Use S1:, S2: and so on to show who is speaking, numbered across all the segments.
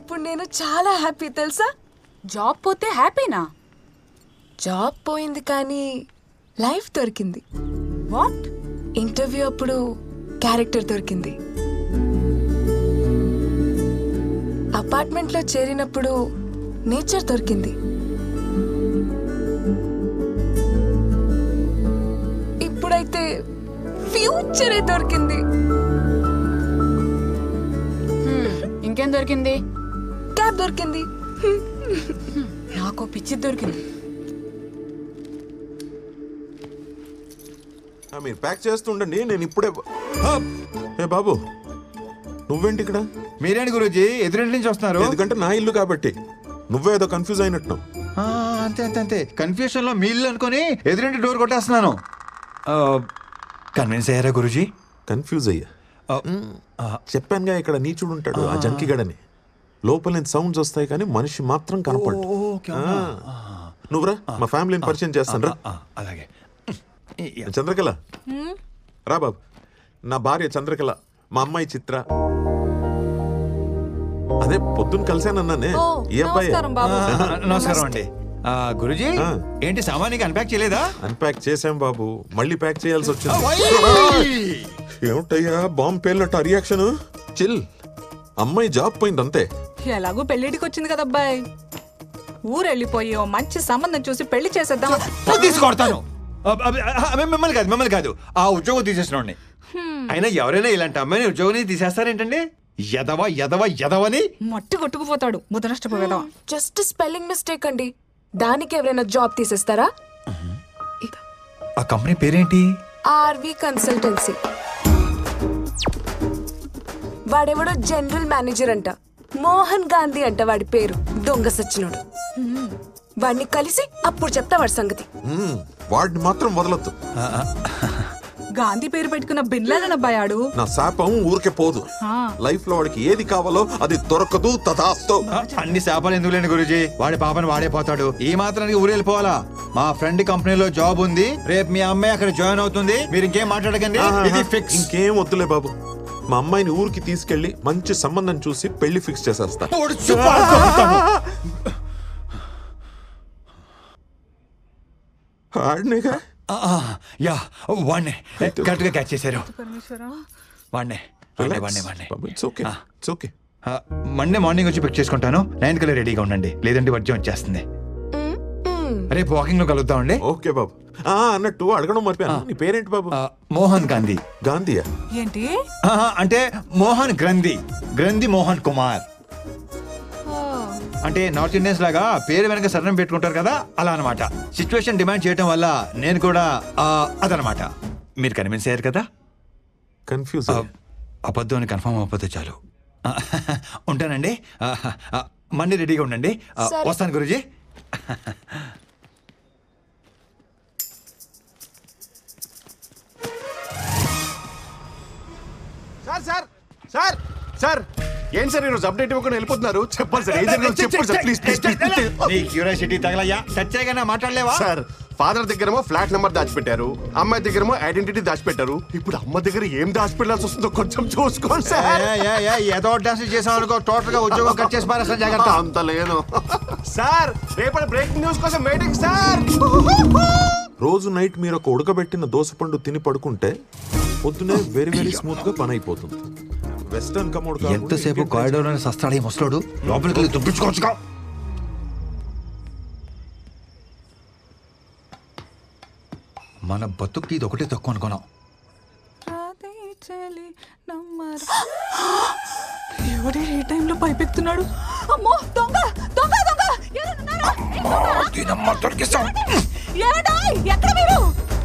S1: ఇప్పుడు నేను చాలా హ్యాపీ తెలుసా
S2: జాబ్ పోతే హ్యాపీనా
S1: జాబ్ పోయింది కానీ లైఫ్ దొరికింది
S2: వాట్
S1: ఇంటర్వ్యూ అప్పుడు క్యారెక్టర్ దొరికింది అపార్ట్మెంట్ లో చేరినప్పుడు నేచర్ దొరికింది ఇప్పుడైతే ఫ్యూచరే దొరికింది
S2: ఇంకేం దొరికింది
S1: క్యాబ్ దొరికింది
S2: నాకు పిచ్చి దొరికింది
S3: ఆ, మీరు ప్యాక్ చేస్తుండండి నేను ఇప్పుడే ఆ! ఏ బాబు నువ్వేంటి ఇక్కడ
S4: మీరేంటి గురూజీ ఎదురింటి నుంచి వస్తున్నారు
S3: ఎందుకంటే నా ఇల్లు కాబట్టి నువ్వే ఏదో కన్ఫ్యూజ్ అయినట్టు
S4: ఆ, అంతే అంతే అంతే కన్ఫ్యూషన్ లో మీ ఇల్లు అనుకుని ఎదురింటి డోర్ కొట్టేస్తున్నాను కన్విన్స్ అయ్యారా గురూజీ
S3: కన్ఫ్యూజ్ అయ్యా
S4: ఆ,
S3: చెప్పానుగా ఇక్కడ నీచుడు ఉంటాడు ఆ జంకిగడని లోపల నుంచి సౌండ్స్ వస్తాయి కానీ మనిషి మాత్రం కనపడు
S4: ఓ, ఓకే, అవునా?
S3: నువ్వురా మా ఫ్యామిలీని పరిచయం చేస్తాను రా
S4: ఆ, అలాగే
S3: చంద్రకళ రా బాబు నా భార్య చంద్రకళ మా అమ్మాయి చిత్ర అదే పొద్దున్న కలిసానన్నానే ఈ అబ్బాయి
S2: నమస్కారం బాబు
S4: ఆ, నమస్కారం అండి ఆ, గురూజీ
S3: ఆ.
S4: ఏంటి సామాన్యంగా అన్పాక్ చేయలేదా
S3: అన్పాక్ చేసాం బాబు మళ్ళీ ప్యాక్ చేయాల్సి వచ్చింది ఏమిటయ్యా బాంబు పేలినట్టు రియాక్షన్ చిల్ అమ్మాయి జాబ్ పోయింది అంతే
S2: ఎలాగో పెళ్లిడికి వచ్చింది కదా అబ్బాయి ఊరు వెళ్ళిపోయి ఓ మంచి సంబంధం చూసి పెళ్లి చేసేద్దాం
S4: తీసుకొడతాను మిమ్మల్ని కాదు మిమ్మల్ని కాదు ఆ ఉద్యోగం తీసేసిన అయినా ఎవరైనా ఇలాంటి అమ్మాయిని ఉద్యోగం తీసేస్తారేంటండి ఎదవ ఎదవ ఎదవని
S2: మట్టి కొట్టుకుపోతాడు ముదనష్టపోయేదాం
S1: జస్ట్ స్పెల్లింగ్ మిస్టేక్ అండి దానికి ఎవరైనా జాబ్ తీసేస్తారా
S4: ఆ కంపెనీ పేరేంటి
S1: ఆర్వి కన్సల్టెన్సీ వాడెవడో జనరల్ మేనేజర్ అంట మోహన్ గాంధీ అంట వాడి పేరు దొంగ సచ్చినోడు వాడిని కలిసి అప్పుడు చెప్తా వాడి సంగతి
S3: మ్మ్, వాడిని మాత్రం వదలొద్దు
S2: గాంధీ పేరు పెట్టుకున్న బిన్లాదన్ అబ్బాయి ఆడు
S3: నా శాపం ఊరికే పోదు
S2: ఆ.
S3: లైఫ్ లో వాడికి ఏది కావాలో అది దొరకదు తదాస్తు
S4: ఆ, అన్ని శాపాలు ఎందుకు లేని గురుజీ వాడి పాపని వాడే పోతాడు ఈ మాత్రానికి ఊరు వెళ్ళిపోవాలా మా ఫ్రెండ్ కంపెనీలో జాబ్ ఉంది రేపు మీ అమ్మాయి అక్కడ జాయిన్ అవుతుంది మీరు ఇంకేం మాట్లాడకండి ఇది ఫిక్స్
S3: ఇంకేం వద్దులే బాబు మా అమ్మాయిని ఊరికి తీసుకెళ్లి మంచి సంబంధం చూసి పెళ్లి ఫిక్స్ చేసేస్తా ఆడినేగా
S4: యా వాడినే కరెక్ట్ గా క్యాచ్ చేశారు వాడినే వాడినే వాడినే వాడినే
S3: ఇట్స్ ఓకే ఇట్స్ ఓకే
S4: ఆ, మండే మార్నింగ్ వచ్చి పిక్ చేసుకుంటాను నైన్ కల్లా రెడీగా ఉండండి లేదంటే వర్జం వచ్చేస్తుంది రేపు వాకింగ్ లో కలుద్దామండి
S3: ఓకే బాబు ఆ అన్నట్టు అడగడం మర్చిపోయాను నీ పేరేంటి బాబు
S4: ఆ, మోహన్ గాంధీ
S3: గాంధీయా
S2: ఏంటి
S4: ఆహా, అంటే మోహన్ గ్రంథి గ్రంథి మోహన్ కుమార్ అంటే నార్త్ ఇండియన్స్ లాగా పేరు వెనక సరణం పెట్టుకుంటారు కదా అలా అన్నమాట సిచ్యువేషన్ డిమాండ్ చేయటం వల్ల నేను కూడా ఆ, అదనమాట మీరు కన్విన్స్ అయ్యారు కదా
S3: కన్ఫ్యూజ్
S4: ఆ, అబద్ధం అని కన్ఫర్మ్ అవ్వకపోతే చాలు ఆ, ఉంటానండి ఆ, ఆ, మండే రెడీగా ఉండండి ఆ,
S1: సరే.
S4: వస్తాను Guruji
S5: sir sir sir sir ఏంటి సార్ ఈరోజు అప్డేట్ ఇవ్వకుండా వెళ్ళిపోతున్నారు చెప్పాలి సార్ ఏం జరిగిందో చెప్పండి సార్ ప్లీజ్ ప్లీజ్ ప్లీజ్
S4: నీ క్యూరియాసిటీ తగలయ్యా సత్యాగా మాట్లాడలేవా
S5: సార్ ఫాదర్ దగ్గరేమో ఫ్లాట్ నెంబర్ దాచిపెట్టారు అమ్మాయి దగ్గరేమో ఐడెంటిటీ దాచిపెట్టారు ఇప్పుడు అమ్మ దగ్గర ఏం దాచిపెట్టాల్సి వస్తుందో కొంచెం చూసుకోండి సార్
S4: ఏ, ఏ, ఏ, ఏదో డాన్స్ చేసాం అనుకో టోటల్ గా ఉద్యోగం కట్ చేసి పారేస్తా జాగ్రత్త
S5: అంత లేదు సార్ రేపటి బ్రేకింగ్ న్యూస్ కోసం వెయిటింగ్ సార్
S3: రోజు నైట్ మీరు ఒక ఉడకబెట్టిన దోసపండు తిని పడుకుంటే పొద్దునే వెరీ వెరీ స్మూత్ గా పని అయిపోతుంది వెస్టర్న్ కమోడ్
S4: ఎంతసేపు కారిడోర్ అని సస్తాడు ఈ ముసలోడు లోపలికి వెళ్ళి దుబ్బించుకోవచ్చుగా మన బతుక్కి ఇది ఒకటే తక్కువ అనుకున్నాం
S2: ఎవడే ఏ టైంలో పైపెత్తున్నాడు అమ్మో దొంగ దొంగ దొంగ ఎవరున్నారు? ఏ దొంగ? ఏమండోయ్? ఎక్కడ మీరు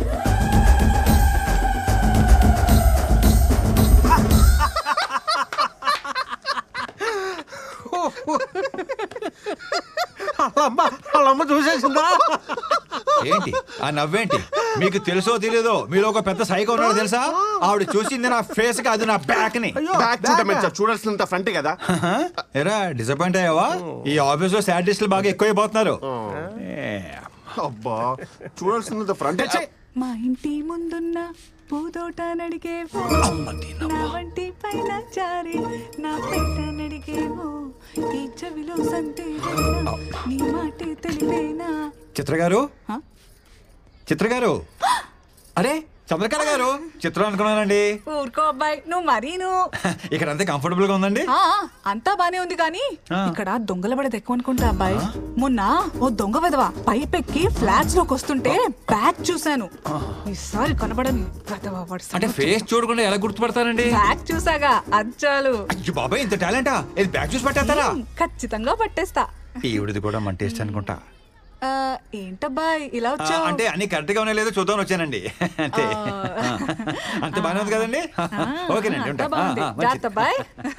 S5: వాళ్ళమ్మ చూసేసిందా
S4: ఏంటి ఆ నవ్వేంటి మీకు తెలుసో తెలియదో మీలో ఒక పెద్ద సైకో ఉన్నాడో తెలుసా ఆవిడ చూసింది నా ఫేస్ కి అది నా బ్యాక్ ని
S5: బ్యాక్ చూడమే సార్ చూడాల్సినంత ఫ్రంట్ కదా
S4: హా? ఎరా డిసప్పాయింట్ అయ్యావా ఈ ఆఫీస్ లో సాడిస్టులు బాగా ఎక్కువైపోతున్నారు ఏ,
S5: అబ్బా చూడాల్సినంత ఫ్రంట్
S2: మా ఇంటి ముందున్న పూదోట నడిగేవో నా వంటి పైన జారి నా పెట్ట నడిగేవో ఈ అడవిలో సంతే నీ మాటే తెలివేనా
S4: చిత్ర గారు
S2: హ?
S4: చిత్ర గారు అరే చంద్రకళ గారు చిత్రం అనుకున్నానండి
S2: ఊరుకో అబ్బాయి నువ్వు మరీను
S4: ఇక్కడ అంతే కంఫర్టబుల్ గా ఉందండి
S2: ఆ, అంతా బానే ఉంది కానీ
S4: ఆ.
S2: ఇక్కడ దొంగల పడేది ఎక్కువ అనుకుంటా అబ్బాయి మొన్న ఓ దొంగ విధవ పైపెక్కి ఫ్లాట్స్ లోకి వస్తుంటే బ్యాగ్ చూశాను ఈసారి కనబడని విధవ వాడి
S4: అంటే
S2: సంగతి.
S4: ఫేస్ చూడకుండా ఎలా గుర్తుపడతానండి
S2: బ్యాగ్ చూసాగా అచ్చాలు
S4: అయ్యో బాబాయ్ ఇంత టాలెంటా ఇది బ్యాగ్ చూసి పట్టేస్తారా
S2: ఖచ్చితంగా పట్టేస్తా
S4: ఈవిడిది కూడా మన టేస్ట్ అనుకుంటా
S2: ఆ, ఏంటబ్బాయి ఇలా
S4: ఆ,
S2: వచ్చావు
S4: అంటే అన్ని కరెక్ట్ గా ఉన్నాయో లేదో చూద్దాం వచ్చానండి అంతే ఆ. అంత బాగానే ఉంది కదండి ఓకేనండి ఉంటా ఆ, ఆ, మంచిది.
S2: జాగ్రత్త అబ్బాయి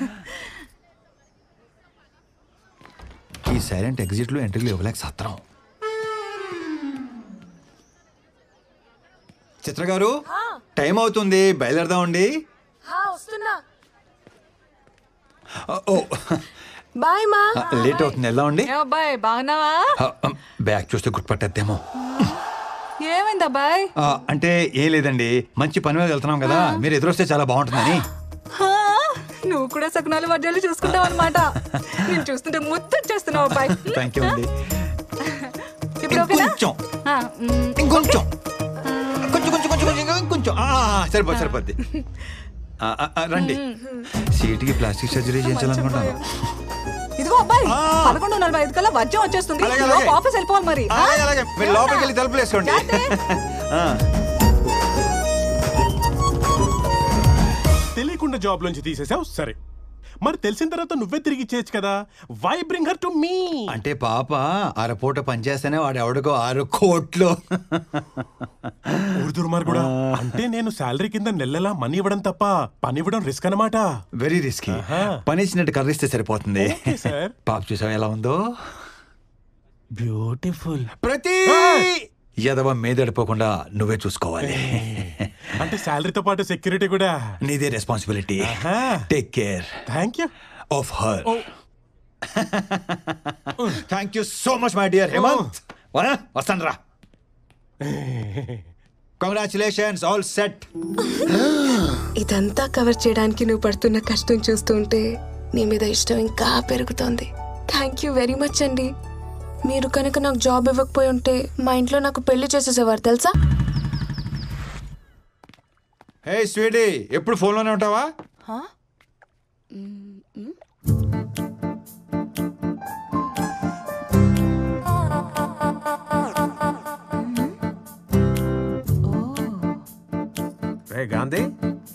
S4: ఈ సైలెంట్ ఎగ్జిట్ లో ఎంట్రీలు ఇవ్వలేక సత్రం చిత్ర గారు టైం అవుతుంది బయలుదేరదామండి
S1: హా, వస్తున్నా
S4: ఓ
S1: బాయ్ మా
S4: లేట్ అవుతుంది వెళ్దామండి
S2: ఏ అబ్బాయి బాగున్నావా
S4: బ్యాగ్ చూస్తే గుర్తుపట్టేద్దేమో
S2: ఏమైంది అబ్బాయి
S4: ఆ, అంటే ఏం లేదండి మంచి పని మీద వెళ్తున్నాం కదా మీరు ఎదురొస్తే చాలా బాగుంటుందని
S2: హా, నువ్వు కూడా సకునాలు వడ్డాలు చూసుకుంటావు అనమాట నేను చూస్తుంటే ముద్దొచ్చేస్తున్నావు అబ్బాయి
S4: థ్యాంక్ యూ అండి
S2: ఇప్పుడు ఓకేనా
S4: ఇంకొంచెం
S2: ఆ, మ్,
S4: ఇంకొంచెం కొంచెం కొంచెం కొంచెం కొంచెం ఇంకొంచెం ఆ, సరిపోద్ది సరిపోద్ది ఆ, ఆ, ఆ, రండి సీటుకి ప్లాస్టిక్ సర్జరీ చేయించాలనుకుంటాను
S2: ఇదిగో అబ్బాయి
S4: ఆ.
S2: పదకొండు నలభై ఐదు కల్లా వర్జం వచ్చేస్తుంది
S4: అలాగే,
S2: ఈలోపు
S4: అలాగే.
S2: ఆఫీస్ వెళ్ళిపోవాలి మరి ఆ?
S4: అలాగే అలాగే మీరు లోపలికి వెళ్ళి తలుపులు వేసుకోండి ఆ,
S6: తెలియకుండా జాబ్ లోంచి తీసేసావు సరే మరి తెలిసిన తర్వాత నువ్వే తిరిగి ఇచ్చేయచ్చు కదా why bring her to me
S4: అంటే పాప అరపూట పనిచేస్తేనే వాడు ఎవడికో ఆరు కోట్లు
S6: ఊరుదుర్మార్ కూడా అంటే నేను శాలరీ కింద నెలలా మనీ ఇవ్వడం తప్ప పని ఇవ్వడం రిస్క్ అన్నమాట
S4: వెరీ రిస్కీ
S6: ఆహా.
S4: పని ఇచ్చినట్టు కర్రిస్తే సరిపోతుంది
S6: ఓకే, సార్.
S4: పాప చూసావు ఎలా ఉందో
S6: బ్యూటిఫుల్
S4: ప్రతి ఎదవ మీదడిపోకుండా నువ్వే చూసుకోవాలి
S6: అంటే శాలరీతో పాటు సెక్యూరిటీ కూడా
S4: నీదే రెస్పాన్సిబిలిటీ
S6: ఆహా.
S4: Take care
S6: thank you
S4: of her thank you so much my dear Hemant వస్తాను రా కంగ్రాచులేషన్స్ ఆల్ సెట్
S1: ఇదంతా కవర్ చేయడానికి నువ్వు పడుతున్న కష్టం చూస్తుంటే నీ మీద ఇష్టం ఇంకా పెరుగుతోంది థ్యాంక్ యూ వెరీ మచ్ అండి మీరు కనుక నాకు జాబ్ ఇవ్వకపోయి ఉంటే మా ఇంట్లో నాకు పెళ్లి చేసేసేవారు తెలుసా
S4: హే స్వీటీ ఎప్పుడు ఫోన్లోనే ఉంటావా
S5: రే గాంధీ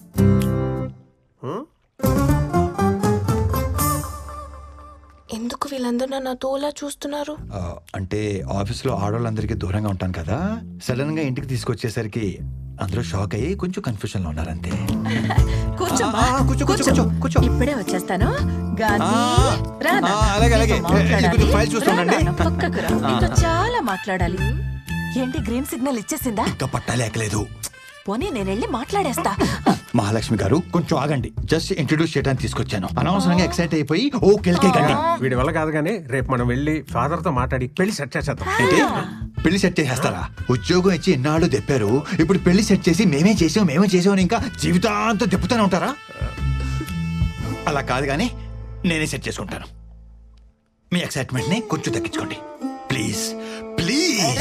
S1: ఎందుకు వీళ్ళందరూ నన్ను తోలా చూస్తున్నారు
S4: ఆ, అంటే ఆఫీస్లో ఆడవాళ్ళందరికీ దూరంగా ఉంటాను కదా సడన్ గా ఇంటికి తీసుకొచ్చేసరికి అందరూ షాక్ అయ్యి కొంచెం కన్ఫ్యూజన్ లో ఉన్నారంతే
S7: కూర్చోమ్మా
S4: ఆ, కూర్చో, కూర్చో, కూర్చో, కూర్చో.
S7: ఇప్పుడే వచ్చేస్తాను గాంధీ
S4: ఆ,
S7: రా నాన్న.
S4: ఆ, అలాగే, అలాగే.
S7: నీతో మాట్లాడాలి.
S4: ఇది కొంచెం ఫైల్ చూస్తుండండి.
S7: రా నాన్న, పక్కకు రా. నీతో చాలా మాట్లాడాలి ఏంటి గ్రీన్ సిగ్నల్ ఇచ్చేసిందా
S4: ఇంకా పట్టాలేకలేదు
S7: పోనీ నేను వెళ్ళి మాట్లాడేస్తా
S4: మహాలక్ష్మి గారు కొంచెం ఆగండి జస్ట్ ఇంట్రడ్యూస్ చేయడానికి తీసుకొచ్చాను అనవసరంగా ఎక్సైట్ అయిపోయి ఓ కెలికే కండి
S8: వీడి వల్ల కాదు కానీ రేపు మనం వెళ్ళి ఫాదర్ తో మాట్లాడి పెళ్లి సెట్ చేసేద్దాం
S4: ఏంటి పెళ్లి సెట్ చేసేస్తారా ఉద్యోగం ఇచ్చి ఎన్నాళ్ళు తెప్పారు ఇప్పుడు పెళ్లి సెట్ చేసి మేమే చేసాం మేమే చేసాం అని ఇంకా జీవితాంతం తిప్పుతూనే ఉంటారా అలా కాదు కానీ నేనే సెట్ చేసుకుంటాను మీ ఎక్సైట్మెంట్ ని కొంచెం తగ్గించుకోండి ప్లీజ్ ప్లీజ్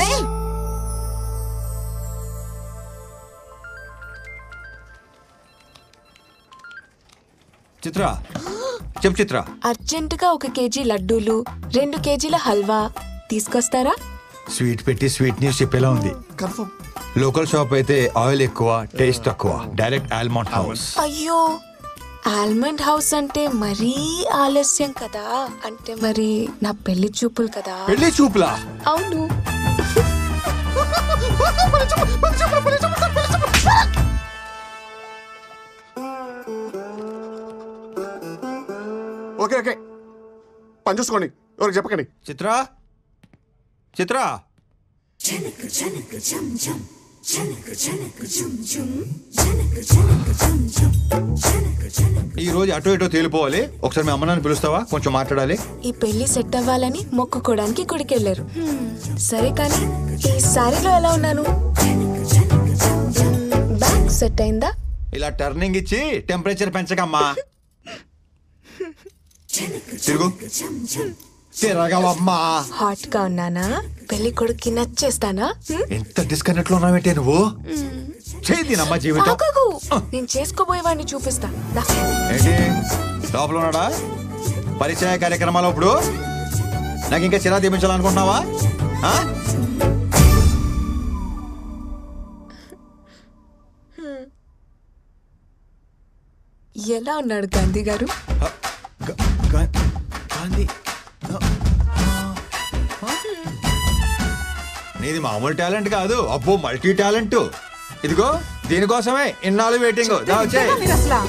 S4: చిత్ర చెప్పు చిత్ర
S1: అర్జెంటుగా ఒక కేజీ లడ్డూలు రెండు కేజీల హల్వా తీసుకొస్తారా
S4: స్వీట్ పెట్టి స్వీట్ న్యూస్ చెప్పేలా ఉంది లోకల్ షాప్ అయితే ఆయిల్ ఎక్కువ టేస్ట్ తక్కువ డైరెక్ట్ ఆల్మండ్ హౌస్
S1: అయ్యో ఆల్మండ్ హౌస్ అంటే మరీ ఆలస్యం కదా అంటే మరి నా పెళ్లి చూపులు కదా
S4: పెళ్లి చూపులా
S1: అవును
S5: ఓకే ఓకే పని చూసుకోండి ఎవరికి చెప్పకండి
S4: చిత్ర చిత్ర ఈ రోజు అటో ఇటో తేలిపోవాలి ఒకసారి మీ అమ్మ నాన్న పిలుస్తావా కొంచెం మాట్లాడాలి
S1: ఈ పెళ్లి సెట్ అవ్వాలని మొక్కుకోవడానికి గుడికి వెళ్ళారు సరే కానీ ఈ సారీలో ఎలా ఉన్నాను బ్యాగ్ సెట్ అయిందా
S4: ఇలా టర్నింగ్ ఇచ్చి టెంపరేచర్ పెంచకమ్మా తిరుగు తిరగవమ్మా
S1: హాట్ గా ఉన్నానా పెళ్లి కొడుక్కి నచ్చేస్తానా హ్మ్?
S4: ఎంత డిస్కనెక్ట్ లో ఉన్నావేంటే నువ్వు చేద్దినమ్మా జీవితం
S1: ఆగకు. నేను చేసుకోబోయేవాడిని చూపిస్తా దా.
S4: ఏంటి లోపల ఉన్నాడా పరిచయ కార్యక్రమాలు ఇప్పుడు నాకు ఇంకా చిరా తీపించాలనుకుంటున్నావా ఆ?
S1: ఎలా ఉన్నాడు గాంధీ గారు
S4: గ- గా- గాంధీ ఆ, ఆ, నీది మామూలు టాలెంట్ కాదు అబ్బో మల్టీ టాలెంట్ ఇదిగో దీనికోసమే ఇన్నాళ్ళు వెయిటింగ్ దా వచ్చేయ్.
S2: మీరు అసలు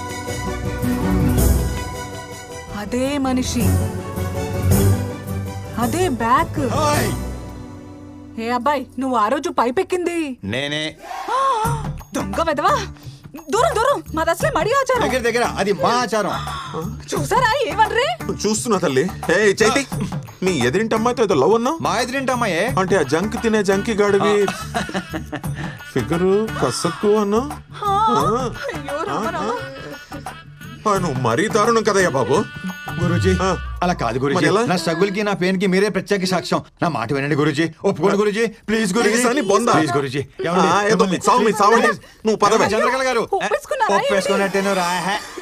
S2: అదే మనిషి అదే బ్యాక్
S4: ఓయ్!
S2: ఏ అబ్బాయి నువ్వు ఆ రోజు పైపెక్కింది
S4: నేనే
S2: దొంగ వెదవా దూరం దూరం మాది అసలే మడి ఆచారం
S4: దగ్గర దగ్గర అది మా ఆచారం
S2: చూసారా ఏమన్రే
S3: చూస్తున్నా తల్లి ఏ చైతి మీ ఎదిరింటి అమ్మాయితో ఏదో లవ్ అన్నావు
S4: మా ఎదురింటమ్మాయే
S3: అంటే ఆ జంక్ తినే జంకి గాడివి ఫిగరు కసక్కు అన్నా
S2: అయ్యో రామ రామ.
S3: నువ్వు మరీ దారుణం కదయ్యా బాబు
S4: గురుజీ
S3: ఆ.
S4: అలా కాదు గురుజీ
S3: మరి ఎలా?
S4: నా స్ట్రగుల్ కి నా పెయిన్ కి మీరే ప్రత్యేక సాక్ష్యం నా మాట వినండి గురుజీ ఒప్పుకోండి గురుజీ ప్లీజ్ గురుజీ
S3: Please అని బొంద.
S4: ప్లీజ్ గురుజీ
S3: ఆ, ఏదో మీ చావు, మీ చావండి. నువ్వు పదవే.
S4: చంద్రకళ గారు
S2: ఒప్పేసుకున్నారా ఏంటి?
S4: ఒప్పేసుకున్నట్టేను రా